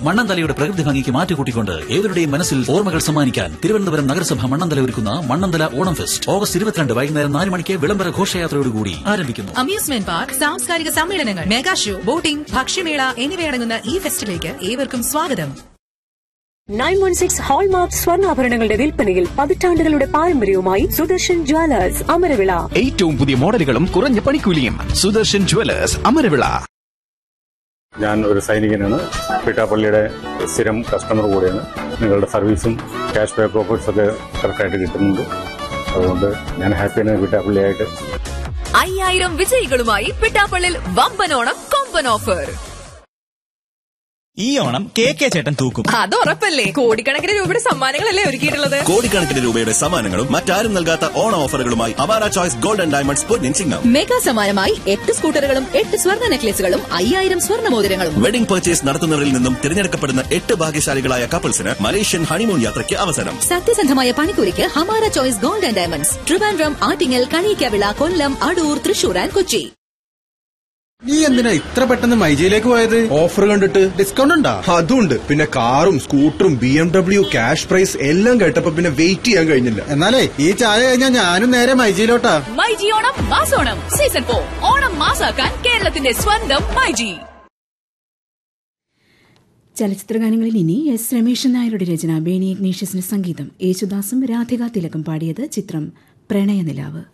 മണ്ണന്തലയുടെ പ്രകൃതി ഭംഗിക്ക് മാറ്റുകൂട്ടിക്കൊണ്ട് ഏവരുടെയും മനസ്സിൽ ഓർമ്മകൾ സമ്മാനിക്കാൻ തിരുവനന്തപുരം നഗരസഭ മണ്ണന്തല ഒരുക്കുന്ന മണ്ണന്തല ഓണം ഫെസ്റ്റ് ഓഗസ്റ്റ് ഇരുപത്തിരണ്ട് വൈകുന്നേരം നാല് മണിക്ക് വിളംബര ഘോഷയാത്രയോടുകൂടി ആരംഭിക്കുന്നു അമ്യൂസ്മെന്റ് പാർക്ക് സാംസ്കാരിക സമ്മേളനങ്ങൾ മെഗാ ഷോ ബോട്ടിംഗ് ഭക്ഷ്യമേള എന്നിവയടങ്ങുന്ന ഈ ഫെസ്റ്റിലേക്ക് ഏവർക്കും സ്വാഗതം നയൻ വൺ സിക്സ് ഹോൾമാർക്ക് സ്വർണ്ണാഭരണങ്ങളുടെ വിൽപ്പനയിൽ പതിറ്റാണ്ടുകളുടെ പാരമ്പര്യവുമായി സുദർശൻ ജ്വല്ലേഴ്സ് അമരവിള ഏറ്റവും പുതിയ മോഡലുകളും കുറഞ്ഞ പണിക്കൂലിയും സുദർശൻ ജുവലേഴ്സ് അമരവിള ഞാൻ ഒരു സൈനികനാണ് പിട്ടാപ്പള്ളിയുടെ സ്ഥിരം കസ്റ്റമർ കൂടെയാണ് നിങ്ങളുടെ സർവീസും ക്യാഷ് ബാക്ക് ഓഫേഴ്സ് ഒക്കെ കറക്റ്റായിട്ട് കിട്ടുന്നുണ്ട് അതുകൊണ്ട് ഞാൻ ഹാപ്പിയാണ് പിട്ടാപ്പള്ളിയായിട്ട് അയ്യായിരം വിജയികളുമായി പിട്ടാപ്പള്ളിൽ വമ്പനോണം കൊമ്പൻ ഓഫർ ഈ ഓണം കെ കെ ചേട്ടൻ തൂക്കും അത് ഉറപ്പല്ലേ കോടിക്കണക്കിന് രൂപയുടെ സമ്മാനങ്ങളല്ലേ ഒരുക്കിയിട്ടുള്ളത് കോടിക്കണക്കിന് രൂപയുടെ സമ്മാനങ്ങളും മറ്റാരും നൽകാത്ത ഓണ ഓഫറുകളുമായി അവാര ചോയ്സ് ഗോൾഡൻ ഡയമണ്ട്സ് പൊന്നിൻ ചിങ്ങം മെഗാ സമ്മാനമായി എട്ട് സ്കൂട്ടറുകളും എട്ട് സ്വർണ്ണ നെക്ലേസുകളും അയ്യായിരം സ്വർണ്ണ മോതിരങ്ങളും വെഡിംഗ് പർച്ചേസ് നടത്തുന്നവരിൽ നിന്നും തിരഞ്ഞെടുക്കപ്പെടുന്ന എട്ട് ഭാഗ്യശാലികളായ കപ്പിൾസിന് മലേഷ്യൻ ഹണിമൂൺ യാത്രയ്ക്ക് അവസരം സത്യസന്ധമായ പണിക്കൂലിക്ക് Hamara choice gold and diamonds Trivandrum Attingal Kaliyikkavila Kollam Adoor Thrissur and Kochi നീ എന്തിനാ ഇത്ര പെട്ടെന്ന് മൈജിയിലേക്ക് പോയത് ഓഫർ കണ്ടിട്ട് ഡിസ്കൗണ്ട് ഉണ്ടാ അതുണ്ട് പിന്നെ കാറും സ്കൂട്ടറും B M W cash prize എല്ലാം കേട്ടപ്പോ പിന്നെ വെയിറ്റ് ചെയ്യാൻ കഴിഞ്ഞില്ല എന്നാലേ ഈ ചായ കഴിഞ്ഞാൽ ഞാനും നേരെ മൈജിയിലോട്ടാ മൈജി ഓണം മാസോണം സീസൺ ഫോർ ഓണം മാസാക്കാൻ കേരളത്തിന്റെ സ്വന്തം മൈജി ചലച്ചിത്ര ഗാനങ്ങളിൽ ഇനി എസ് രമേശൻ നായരുടെ രചന ബേണി ഇഗ്നേഷ്യസിന് സംഗീതം യേശുദാസും രാധിക തിലകം പാടിയത് ചിത്രം പ്രണയനിലാവ്